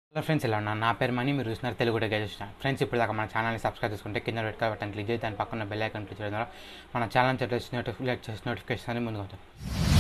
hello friends ఇలా ఉన్నా నా పేరు మనీ మీరు చూస్తున్నారు తెలుగు గెలిచిన ఫ్రెండ్స్ ఇప్పుడు దాకా మన ఛానల్ని సబ్స్క్రైబ్ చేసుకుంటే కింద రెడ్ కలర్ బటన్ క్లిక్ చేసి దాని పక్కన బెల్ ఐకాన్ క్లిక్ చేయడం ద్వారా మన ఛానల్ చెట్టు నోటిఫికేట్ చేసి నోటిఫికేషన్ అని ముందుకు అవుతాయి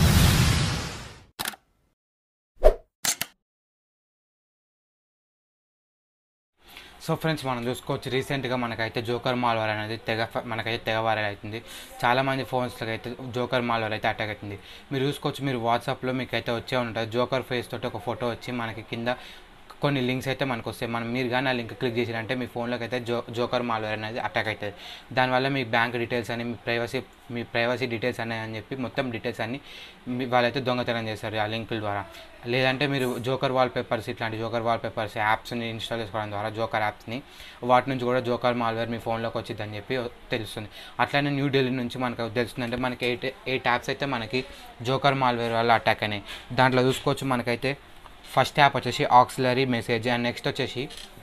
సో ఫ్రెండ్స్ మనం చూసుకోవచ్చు రీసెంట్గా మనకైతే జోకర్ మాల్వేర్ అనేది తెగ మనకైతే తెగ వైరల్ అవుతుంది చాలామంది ఫోన్స్లో అయితే జోకర్ మాల్వేర్ అయితే అటాక్ అవుతుంది మీరు చూసుకోవచ్చు మీరు వాట్సాప్లో మీకు అయితే వచ్చే ఉంటుంది జోకర్ ఫేస్ తోటి ఒక ఫోటో వచ్చి మనకి కింద కొన్ని లింక్స్ అయితే మనకు వస్తాయి మనం మీరు కానీ ఆ లింక్ క్లిక్ చేసిరంటే మీ ఫోన్లోకి అయితే జో జోకర్ మాల్వేర్ అనేది అటాక్ అవుతుంది దానివల్ల మీ బ్యాంక్ డీటెయిల్స్ అని మీ ప్రైవసీ మీ ప్రైవసీ డీటెయిల్స్ అని అని చెప్పి మొత్తం డీటెయిల్స్ అన్ని మీ వాళ్ళైతే దొంగతనం చేస్తారు ఆ లింకుల ద్వారా లేదంటే మీరు జోకర్ వాల్ పేపర్స్ ఇట్లాంటి జోకర్ వాల్ పేపర్స్ యాప్స్ని ఇన్స్టాల్ చేసుకోవడం ద్వారా జోకర్ యాప్స్ని వాటి నుంచి కూడా జోకర్ మాల్వేర్ మీ ఫోన్లోకి వచ్చిందని చెప్పి తెలుస్తుంది అట్లనే న్యూఢిల్లీ నుంచి మనకు తెలుస్తుందంటే మనకి ఎయిట్ ఎయిట్ యాప్స్ అయితే మనకి జోకర్ మాల్వేర్ వల్ల అటాక్ అయినాయి దాంట్లో చూసుకోవచ్చు మనకైతే ఫస్ట్ యాప్ వచ్చేసి ఆక్సిలరీ మెసేజ్ అండ్ నెక్స్ట్ వచ్చేసి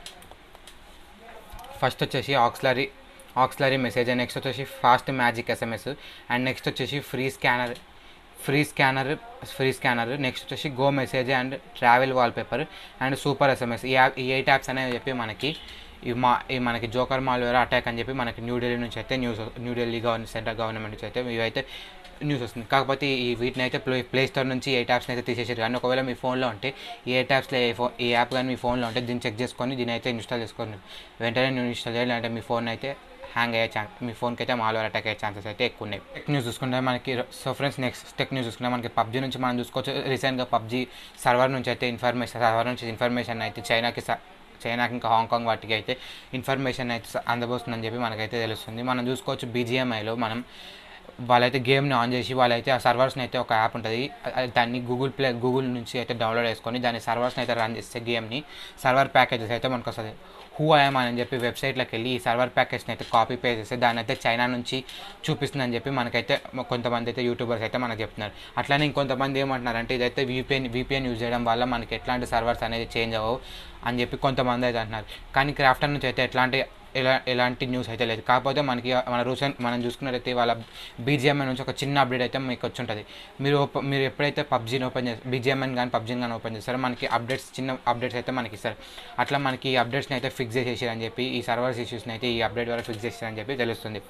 ఫస్ట్ వచ్చేసి auxiliary auxiliary message and next వచ్చేసి fast magic SMS and next వచ్చేసి free scanner free scanner free scanner next వచ్చేసి go message and travel wallpaper and super SMS ఈ app ఈ eight apps అనేవి చెప్పి మనకి ఈ మా ఈ మనకి జోకర్ మాల్వేర్ అటాక్ అని చెప్పి మనకి న్యూఢిల్లీ నుంచి అయితే news New Delhi government central government నుంచి అయితే ఇవైతే న్యూస్ వస్తుంది కాకపోతే ఈ వీటిని అయితే ప్లే ప్లే స్టోర్ నుంచి ఏ యాప్స్ని అయితే తీసేసారు కానీ ఒకవేళ మీ ఫోన్లో ఉంటే ఈ ఏ యాప్స్లో ఏ ఫోన్ ఈ యాప్ కానీ మీ ఫోన్లో ఉంటే దీన్ని చెక్ చేసుకొని దీని అయితే ఇన్స్టాల్ చేసుకొని వెంటనే నేను ఇన్స్టాల్ చేయాలి అంటే మీ ఫోన్ అయితే హ్యాంగ్ అయ్యే ఛాన్స్ మీ ఫోన్కి అయితే మాల్వేర్ అటాక్ అయ్యే ఛాన్సెస్ అయితే ఎక్కువ ఉన్నాయి టెక్ న్యూస్ చూసుకుంటే మనకి so friends next tech news చూసుకుంటే మనకి పబ్జీ నుంచి మనం చూసుకోవచ్చు రీసెంట్గా పబ్జీ సర్వర్ నుంచి అయితే ఇన్ఫర్మేషన్ సర్వర్ నుంచి ఇన్ఫర్మేషన్ అయితే చైనాకి చైనాకి ఇంకా హాంకాంగ్ వాటికి అయితే ఇన్ఫర్మేషన్ అయితే అందబోస్తుందని చెప్పి మనకైతే తెలుస్తుంది మనం చూసుకోవచ్చు బీజిఎంఐలో మనం వాళ్ళైతే గేమ్ని ఆన్ చేసి వాళ్ళైతే ఆ సర్వర్స్ని అయితే ఒక యాప్ ఉంటుంది దాన్ని గూగుల్ ప్లే గూగుల్ నుంచి అయితే డౌన్లోడ్ చేసుకొని దాని సర్వర్స్ని అయితే రన్ చేస్తే గేమ్ని సర్వర్ ప్యాకేజెస్ అయితే మనకు వస్తుంది హూ ఐఎమ్ అని చెప్పి వెబ్సైట్లోకి వెళ్ళి ఈ సర్వర్ ప్యాకేజ్ని అయితే కాపీ పే చేస్తే దాన్ని అయితే చైనా నుంచి చూపిస్తుందని చెప్పి మనకైతే కొంతమంది అయితే యూట్యూబర్స్ అయితే మనకు చెప్తున్నారు అట్లానే ఇంకొంతమంది ఏమంటున్నారంటే ఇదైతే వీపీఎన్ వీపీఎన్ యూజ్ చేయడం వల్ల మనకి ఎట్లాంటి సర్వర్స్ అనేది చేంజ్ అవ్వవు అని చెప్పి కొంతమంది అయితే అంటున్నారు కానీ క్రాఫ్టర్ నుంచి అయితే ఎట్లాంటి ఎలా ఎలాంటి న్యూస్ అయితే లేదు కాకపోతే మనకి మన రూసెంట్ మనం చూసుకున్నట్టయితే వాళ్ళ బీజిఎంఐ నుంచి ఒక చిన్న అప్డేట్ అయితే మీకు వచ్చి ఉంటుంది మీరు ఓపెన్ మీరు ఎప్పుడైతే పబ్జీని ఓపెన్ చేస్తారు బీజిఎంఐని కానీ పబ్జీని కానీ ఓపెన్ చేస్తారో మనకి అప్డేట్స్ చిన్న అప్డేట్స్ అయితే మనకి ఇస్తారు అట్లా మనకి ఈ అప్డేట్స్ని అయితే ఫిక్స్ చేసేసారని చెప్పి ఈ సర్వర్స్ ఇష్యూస్ని అయితే ఈ అప్డేట్ ద్వారా ఫిక్స్ చేశారని చెప్పి తెలుస్తుంది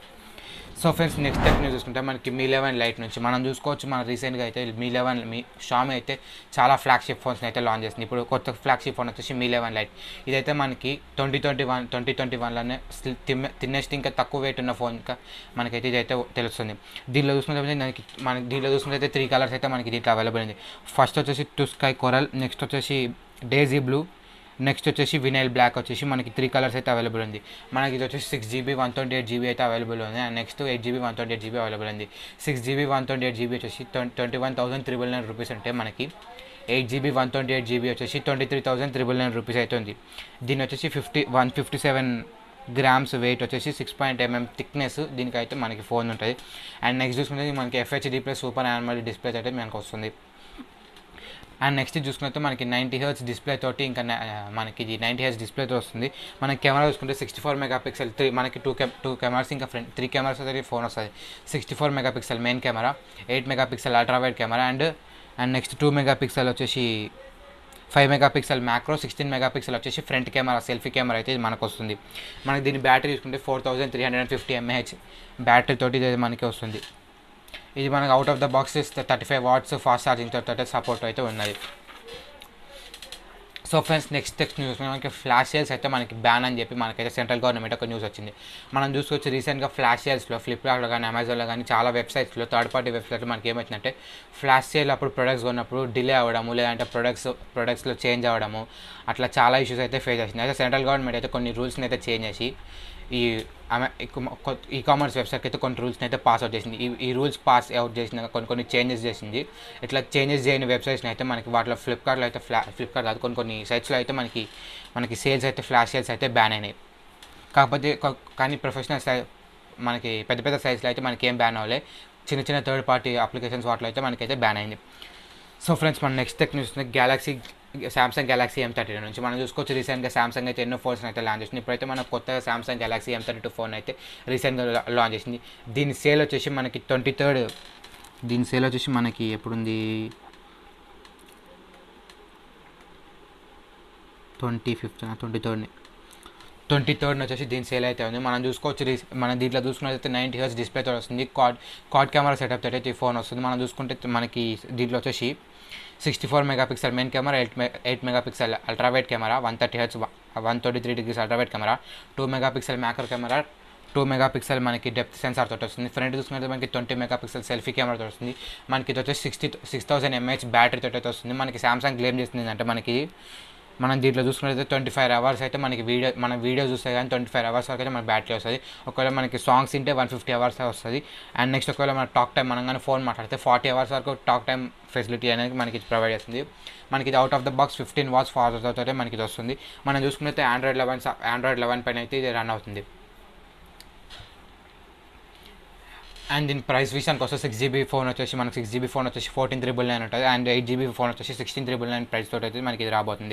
so friends next step news చూసుకుంటే మనకి మీ లెవెన్ లైట్ నుంచి మనం చూసుకోవచ్చు మన రీసెంట్గా అయితే మీ లెవెన్ మీ షామి అయితే చాలా ఫ్లాగ్షిప్ ఫోన్స్ని అయితే లాంచ్ చేసింది ఇప్పుడు కొత్త ఫ్లాగ్షిప్ ఫోన్ వచ్చేసి మీ లెవెన్ లైట్ ఇదైతే మనకి twenty twenty one twenty twenty వన్లోనే తిన్నెస్ట్ ఇంకా తక్కువ వెయిట్ ఉన్న ఫోన్ ఇంకా మనకైతే ఇదైతే తెలుస్తుంది దీనిలో చూసుకుంటే మనకి మనకి దీనిలో చూసుకుంటే త్రీ కలర్స్ అయితే మనకి దీంట్లో అవైలబుల్ ఉంది ఫస్ట్ వచ్చేసి టు స్కై కొరల్ నెక్స్ట్ వచ్చేసి డేజీ బ్లూ నెక్స్ట్ వచ్చేసి వినైల్ బ్లాక్ వచ్చేసి మనకి త్రీ కలర్స్ అయితే అవైలబుల్ ఉంది మనకి ఇది వచ్చేసి six GB one twenty eight GB అయితే అవైలబుల్ ఉంది and next eight GB one twenty eight GB available ఉంది six GB one twenty eight GB వచ్చేసి twenty one thousand triple nine rupees అంటే మనకి eight GB one twenty eight GB వచ్చేసి twenty three thousand triple nine rupees అవుతుంది దీని వచ్చేసి fifty one fifty seven grams weight వచ్చేసి six point MM thickness దీనికైతే మనకి ఫోన్ ఉంటుంది అండ్ నెక్స్ట్ చూసుకుంటే మనకి FHD plus super AMOLED display అయితే మనకు వస్తుంది అండ్ నెక్స్ట్ చూసుకుంటే మనకి నైంటీ హెర్ట్స్ డిస్ప్లే తోటి ఇంకా మనకి ఇది నైంటీ హెర్ట్స్ డిస్ప్లేతో వస్తుంది మనకి కెమెరా చూసుకుంటే sixty four megapixel three మనకి టూ కెమ్ టూ కెమెరాస్ ఇంకా ఫ్రంట్ త్రీ కెమెరాస్ అయితే ఫోన్ వస్తుంది sixty four megapixel main camera eight megapixel ultra wide camera and and next two megapixel వచ్చేసి five megapixel macro sixteen megapixel వచ్చేసి front camera selfie camera అయితే మనకు వస్తుంది మనకి దీని battery చూసుకుంటే four thousand three hundred and fifty MAH battery తోటి ఇది మనకి వస్తుంది ఇది మనకి out of the box thirty five watts fast charging తోటి సపోర్ట్ అయితే ఉన్నది so friends next next news మనకి ఫ్లాష్ సేల్స్ అయితే మనకి బ్యాన్ అని చెప్పి మనకైతే సెంట్రల్ గవర్నమెంట్ ఒక న్యూస్ వచ్చింది మనం చూసుకోవచ్చు రీసెంట్గా ఫ్లాష్ సేల్స్లో ఫ్లిప్కార్ట్లో కానీ అమెజాన్లో కానీ చాలా వెబ్సైట్స్లో థర్డ్ పార్టీ వెబ్సైట్లో మనకి ఏమవుతుందంటే ఫ్లాష్ సేల్ అప్పుడు ప్రొడక్ట్స్ కొన్నప్పుడు డిలే అవ్వడము లేదంటే ప్రొడక్ట్స్ ప్రొడక్ట్స్లో చేంజ్ అవ్వడము అట్లా చాలా ఇష్యూస్ అయితే ఫేస్ చేసింది అయితే సెంట్రల్ గవర్నమెంట్ అయితే కొన్ని రూల్స్ని అయితే చేంజ్ చేసి ఈ ఈ కామర్స్ వెబ్సైట్కి అయితే కొన్ని రూల్స్ని అయితే పాస్ అవుట్ చేసింది ఈ ఈ రూల్స్ పాస్ అవుట్ చేసిన కొన్ని కొన్ని చేంజెస్ చేసింది ఇట్లా చేంజెస్ చేయని వెబ్సైట్స్ని అయితే మనకి వాటిలో ఫ్లిప్కార్ట్లో అయితే ఫ్లా ఫ్లిప్కార్ట్ కాదు కొన్ని కొన్ని సైట్స్లో అయితే మనకి మనకి సేల్స్ అయితే ఫ్లాష్ సేల్స్ అయితే బ్యాన్ అయినాయి కాకపోతే కానీ ప్రొఫెషనల్ సై మనకి పెద్ద పెద్ద సైట్స్లో అయితే మనకి ఏం బ్యాన్ అవ్వలే చిన్న చిన్న థర్డ్ పార్టీ అప్లికేషన్స్ వాటిలో అయితే మనకైతే బ్యాన్ అయింది సో ఫ్రెండ్స్ మన next tech news Galaxy Samsung Galaxy M thirty నుంచి మనం చూసుకోవచ్చు రీసెంట్గా సామ్సంగ్ అయితే ఎన్నో ఫోన్స్ అయితే లాంచ్ చేసింది ఇప్పుడైతే మన కొత్తగా Samsung Galaxy M thirty two phone అయితే రీసెంట్గా లాంచ్ చేసింది దీని సేల్ వచ్చేసి మనకి ట్వంటీ థర్డ్ దీని సేల్ వచ్చేసి మనకి ఎప్పుడుంది ట్వంటీ ఫిఫ్త్ ట్వంటీ థర్డ్ని ట్వంటీ థర్డ్ని వచ్చేసి దీని సేల్ అయితే ఉంది మనం చూసుకోవచ్చు రీస్- మన దీంట్లో చూసుకున్నట్లయితే నైంటీ హెచ్ డిస్ప్లేతో వస్తుంది కాడ్ కాడ్ కెమెరా సెటప్ తోటి అయితే ఈ ఫోన్ వస్తుంది మనం చూసుకుంటే మనకి దీంట్లో వచ్చేసి sixty four megapixel main camera eight eight megapixel ultrawide camera one thirty H one thirty three degrees ultrawide camera two megapixel macro camera two megapixel మనకి డెప్త్ సెన్సార్ తోటి వస్తుంది front చూసుకుంటే మనకి twenty megapixel selfie camera తోటి వస్తుంది మనకి ఇది వచ్చేసి sixty six thousand MH battery తోటి అయితే వస్తుంది మనకి సామ్సంగ్ క్లెయిమ్ చేస్తుంది అంటే మనకి మనం దీంట్లో చూసుకున్నట్లయితే ట్వంటీ ఫైవ్ అవర్స్ అయితే మనకి వీడియో మన వీడియో చూస్తే కానీ ట్వంటీ ఫైవ్ అవర్స్ వరకు అయితే మన బ్యాటరీ వస్తుంది ఒకవేళ మనకి సాంగ్స్ వింటే వన్ ఫిఫ్టీ అవర్స్ వస్తుంది అండ్ నెక్స్ట్ ఒకవేళ మన టాక్ టైం మనం కానీ ఫోన్ మాట్లాడితే ఫార్టీ అవర్స్ వరకు టాక్ టైం ఫెసిలిటీ అనేది మనకి ప్రొవైడ్ చేస్తుంది మనకి ఇది out of the box fifteen watts fast తోటే మనకి ఇది వస్తుంది మనం చూసుకున్నట్లయితే ఆండ్రాయిడ్ లెవెన్ ఆండ్రాయిడ్ లెవెన్ పైన అయితే ఇది రన్ అవుతుంది అండ్ దీని ప్రైస్ విషయానికి వస్తే సిక్స్ జీబీ ఫోన్ వచ్చేసి మనకి సిక్స్ జీబీ ఫోన్ వచ్చేసి ఫోర్టీన్ త్రిబుల్ నైన్ ఉంటుంది అండ్ ఎయిట్ జీబీ ఫోన్ వచ్చేసి సిక్స్టీన్ త్రిబుల్ నైన్ ప్రైస్ తోటి అయితే మనకి ఇది రాబోతుంది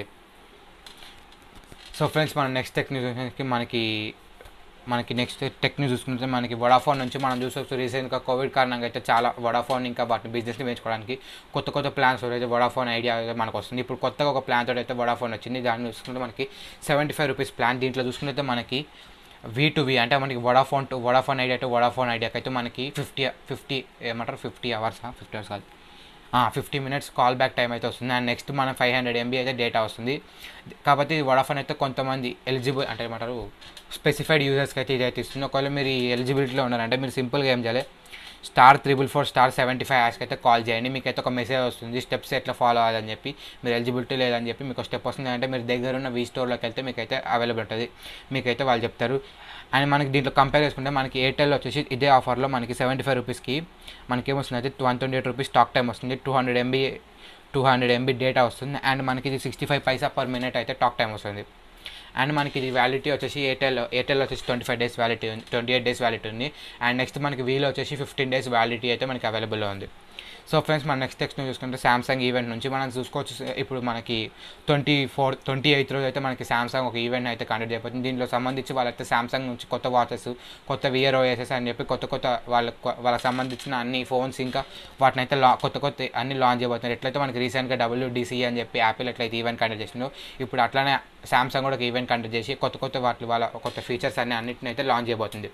సో ఫ్రెండ్స్ మన నెక్స్ట్ టెక్ న్యూస్కి మనకి మనకి నెక్స్ట్ టెక్ న్యూస్ చూసుకుంటే మనకి వడాఫోన్ నుంచి మనం చూసుకోవచ్చు రీసెంట్గా కోవిడ్ కారణంగా అయితే చాలా వడాఫోన్ ఇంకా వాటి బిజినెస్ని పెంచుకోవడానికి కొత్త కొత్త ప్లాన్స్ అయితే వడాఫోన్ ఐడియా అయితే మనకు వస్తుంది ఇప్పుడు కొత్తగా ఒక ప్లాన్ తోటి అయితే వడాఫోన్ వచ్చింది దాన్ని చూసుకుంటే మనకి సెవెంటీ ఫైవ్ రూపీస్ ప్లాన్ దీంట్లో చూసుకుంటే మనకి వీ టు వీ అంటే మనకి Vodafone to Vodafone Idea to Vodafone ఐడియాకి అయితే మనకి ఫిఫ్టీ ఫిఫ్టీ ఏమంటారు ఫిఫ్టీ అవర్స్ ఫిఫ్టీ అవర్స్ కాదు fifty minutes call back time అయితే వస్తుంది అండ్ నెక్స్ట్ మన ఫైవ్ హండ్రెడ్ ఎంబీ అయితే డేటా వస్తుంది కాబట్టి ఇది వడాఫోన్ అయితే కొంతమంది ఎలిజిబుల్ అంటే ఏమంటారు స్పెసిఫైడ్ యూజర్స్కి అయితే ఇదైతే ఇస్తుంది ఒకవేళ మీరు ఈ ఎలిజిబిలిటీలో ఉన్నారంటే మీరు సింపుల్గా ఏం చేయాలి star triple four star seventy five యాష్కి అయితే కాల్ చేయండి మీకు అయితే ఒక మెసేజ్ వస్తుంది స్టెప్స్ ఎట్లా ఫాలో అవ్వాలని చెప్పి మీరు ఎలిజిబిలిటీ లేదని చెప్పి మీకు స్టెప్ వస్తుంది అంటే మీరు దగ్గర ఉన్న వీ స్టోర్లోకి వెళ్తే మీకు అయితే అవైలబుల్ ఉంటుంది మీకైతే వాళ్ళు చెప్తారు అండ్ మనకి దీంట్లో కంపేర్ చేసుకుంటే మనకి ఎయిర్టెల్ వచ్చేసి ఇదే ఆఫర్లో మనకి సెవెంటీ ఫైవ్ రూపీస్కి మనకి ఏమొస్తుంది అయితే one twenty eight rupees talk time వస్తుంది two hundred MB two hundred MB data వస్తుంది అండ్ మనకి ఇది sixty five paisa per minute అయితే టాక్ టైం వస్తుంది అండ్ మనకి ఇది వ్యాలిటీ వచ్చేసి ఎయిర్టెల్ ఎయిర్టెల్ వచ్చేసి ట్వంటీ ఫైవ్ డేస్ వ్యాలిటీ ఉంది ట్వంటీ ఎయిట్ డేస్ వ్యాలిటీ ఉంది అండ్ నెక్స్ట్ మనకి వీలో వచ్చేసి ఫిఫ్టీన్ డేస్ వ్యాలిటీ అయితే మనకి అవైలబుల్లో ఉంది సో ఫ్రెండ్స్ మన నెక్స్ట్ టెక్స్ట్ చూసుకుంటే సామ్సంగ్ ఈవెంట్ నుంచి మనం చూసుకోవచ్చు ఇప్పుడు మనకి ట్వంటీ ఫోర్ ట్వంటీ ఎయిత్ రోజు అయితే మనకి సామ్సంగ్ ఒక ఈవెంట్ అయితే కండక్ట్ చేయబోతుంది దీంట్లో సంబంధించి వాళ్ళైతే సామ్సంగ్ నుంచి కొత్త వాచెస్ కొత్త వియర్ ఓఎస్ఎస్ అని చెప్పి కొత్త కొత్త వాళ్ళ వాళ్ళకి సంబంధించిన అన్ని ఫోన్స్ ఇంకా వాటిని అయితే లా కొత్త కొత్త అన్ని లాంచ్ చేయబోతున్నారు ఎట్లయితే మనకి రీసెంట్గా డబ్ల్యూడిసి అని చెప్పి యాపిల్ ఎట్లయితే ఈవెంట్ కండక్ట్ చేసిందో ఇప్పుడు అట్లానే సామ్సంగ్ కూడా ఒక ఈవెంట్ కండక్ట్ చేసి కొత్త కొత్త వాటి వాళ్ళ కొత్త ఫీచర్స్ అన్ని అన్నిటిని అయితే లాంచ్ చేయబోతుంది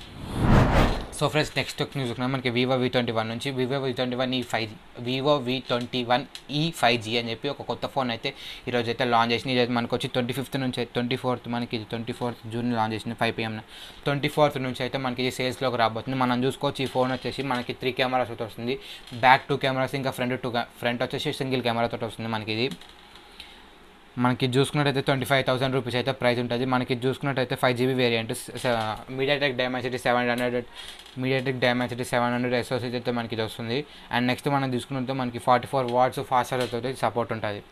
సో ఫ్రెండ్స్ నెక్స్ట్ న్యూస్ చూసుకున్నాం మనకి వివో వి ట్వంటీ వన్ నుంచి Vivo V twenty one E five G Vivo V twenty one E five G అని చెప్పి ఒక కొత్త ఫోన్ అయితే ఈరోజు అయితే లాంచ్ చేసింది ఇది మనకు వచ్చి ట్వంటీ ఫిఫ్త్ నుంచి ట్వంటీ ఫోర్త్ మనకి ఇది ట్వంటీ ఫోర్త్ జూన్ లాంచ్ చేసింది ఫైవ్ పిఎం ట్వంటీ ఫోర్త్ నుంచి అయితే మనకి ఇది సేల్స్లోకి రాబోతుంది మనం చూసుకోవచ్చు ఈ ఫోన్ వచ్చేసి మనకి త్రీ కెమెరాస్ తోటి వస్తుంది బ్యాక్ టూ కెమెరాస్ ఇంకా ఫ్రంట్ టూ ఫ్రంట్ వచ్చేసి సింగిల్ కెమెరా తోటి వస్తుంది మనకి ఇది మనకి చూసుకున్నట్టయితే ట్వంటీ ఫైవ్ థౌసండ్ రూపీస్ అయితే ప్రైస్ ఉంటుంది మనకి చూసుకున్నట్టయితే five GB variant MediaTek Dimensity seven hundred MediaTek Dimensity seven hundred SOC అయితే మనకి ఇది వస్తుంది అండ్ నెక్స్ట్ మనం తీసుకున్నట్టు మనకి forty four watts fast charger support ఉంటుంది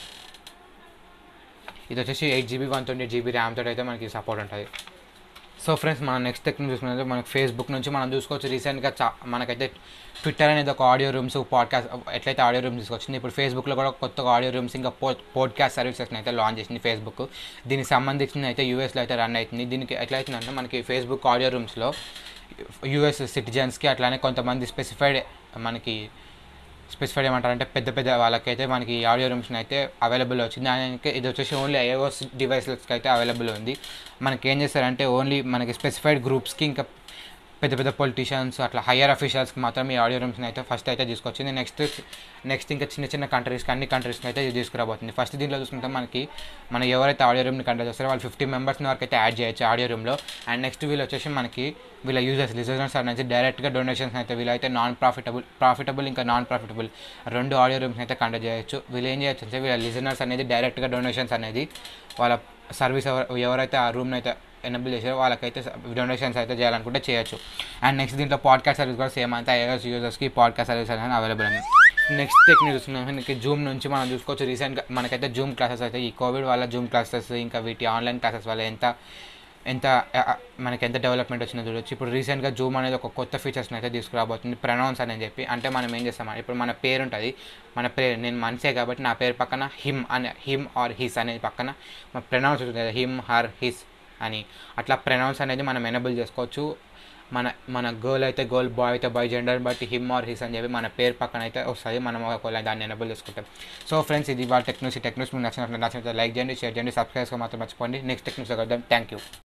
ఇది వచ్చేసి eight GB one twenty GB RAM తోటి అయితే మనకి సపోర్ట్ ఉంటుంది సో ఫ్రెండ్స్ మనం నెక్స్ట్ టెక్నిక్ చూసుకున్నట్లయితే మనకి ఫేస్బుక్ నుంచి మనం చూసుకోవచ్చు రీసెంట్గా చా మనకైతే ట్విట్టర్ అనేది ఒక ఆడియో రూమ్స్ పాడ్కాస్ట్ ఎట్లయితే ఆడియో రూమ్స్ తీసుకొచ్చింది ఇప్పుడు ఫేస్బుక్లో కూడా కొత్తగా ఆడియో రూమ్స్ ఇంకా పో పోడ్కాస్ట్ సర్వీసెస్ని అయితే లాంచ్ చేసింది ఫేస్బుక్ దీనికి సంబంధించిన అయితే యూఎస్లో అయితే రన్ అవుతుంది దీనికి ఎట్లయితుందంటే మనకి ఫేస్బుక్ ఆడియో రూమ్స్లో యూఎస్ సిటిజన్స్కి అట్లానే కొంతమంది స్పెసిఫైడ్ మనకి స్పెసిఫైడ్ ఏమంటారంటే పెద్ద పెద్ద వాళ్ళకైతే మనకి ఆడియో రూమ్స్ని అయితే అవైలబుల్ వచ్చింది దానికి ఇది వచ్చేసి ఓన్లీ ఐఓఎస్ డివైసెస్కి అయితే అవైలబుల్ ఉంది మనకి ఏం చేస్తారంటే ఓన్లీ మనకి స్పెసిఫైడ్ గ్రూప్స్కి ఇంకా పెద్ద పెద్ద పొలిటీషియన్స్ అట్లా హయ్యర్ అఫీషియల్స్కి మాత్రం ఈ ఆడియో రూమ్స్ని అయితే ఫస్ట్ అయితే తీసుకొచ్చింది నెక్స్ట్ నెక్స్ట్ ఇంకా చిన్న చిన్న కంట్రీస్కి అన్ని కంట్రీస్కి అయితే ఇది తీసుకురాబోతుంది ఫస్ట్ దీంట్లో చూసుకుంటే మనకి మన ఎవరైతే ఆడియో రూమ్ని కండక్ట్ చేస్తారో వాళ్ళు ఫిఫ్టీ మెంబర్స్ని వరకు అయితే యాడ్ చేయొచ్చు ఆడియో రూమ్లో అండ్ నెక్స్ట్ వీళ్ళు వచ్చేసి మనకి వీళ్ళ యూజర్స్ లిజనర్స్ అనేది డైరెక్ట్గా డొనేషన్స్ అయితే వీళ్ళైతే నాన్ ప్రాఫిటబుల్ ప్రాఫిటబుల్ ఇంకా నాన్ ప్రాఫిటబుల్ రెండు ఆడియో రూమ్స్ అయితే కండక్ట్ చేయొచ్చు వీళ్ళు ఏం చేయొచ్చు అంటే వీళ్ళ లిజనర్స్ అనేది డైరెక్ట్గా డొనేషన్స్ అనేది వాళ్ళ సర్వీస్ ఎవరు ఎవరైతే ఆ రూమ్ని అయితే ఎనబుల్ చేసారో వాళ్ళకైతే డొనేషన్స్ అయితే చేయాలనుకుంటే చేయొచ్చు అండ్ నెక్స్ట్ దీంట్లో పాడ్కాస్ట్ సర్వీస్ కూడా సేమ్ అయితే ఐఎస్ యూజర్స్కి పాడ్కాస్ట్ సర్వీస్ అనేది అవైలబుల్ ఉంది నెక్స్ట్ టెక్నిక్ చూస్తున్నాం మనకి జూమ్ నుంచి మనం చూసుకోవచ్చు రీసెంట్గా మనకైతే జూమ్ క్లాసెస్ అయితే ఈ కోవిడ్ వల్ల జూమ్ క్లాసెస్ ఇంకా వీటి ఆన్లైన్ క్లాసెస్ వల్ల ఎంత ఎంత మనకి ఎంత డెవలప్మెంట్ వచ్చిందో చూడొచ్చు ఇప్పుడు రీసెంట్గా జూమ్ అనేది ఒక కొత్త ఫీచర్స్ని అయితే తీసుకురాబోతుంది ప్రొనౌన్స్ అని చెప్పి అంటే మనం ఏం చేస్తాం ఇప్పుడు మన పేరు ఉంటుంది మన పేరు నేను మనిషే కాబట్టి నా పేరు పక్కన హిమ్ అనే హిమ్ ఆర్ హిస్ అనేది పక్కన మన ప్రొనౌన్స్ ఉంటుంది హిమ్ హర్ హిస్ అని అట్లా ప్రొనౌన్స్ అనేది మనం ఎనబుల్ చేసుకోవచ్చు మన మన గర్ల్ అయితే గర్ల్ బాయ్ అయితే బాయ్ జెండర్ బట్టి హిమ్ ఆర్ హిస్ అని చెప్పి మన పేరు పక్కన అయితే వస్తుంది మనం ఒకవేళ దాన్ని ఎనబుల్ చేసుకుంటాం సో ఫ్రెండ్స్ ఇది వాళ్ళ టెక్నూస్ ఈ టెక్నూస్ మీకు నచ్చినట్లు నచ్చినట్లయితే లైక్ చేయండి షేర్ చేయండి సబ్స్క్రైబ్ మాత్రం మర్చిపోండి నెక్స్ట్ టెక్నూస్ కలుద్దాం థ్యాంక్ యూ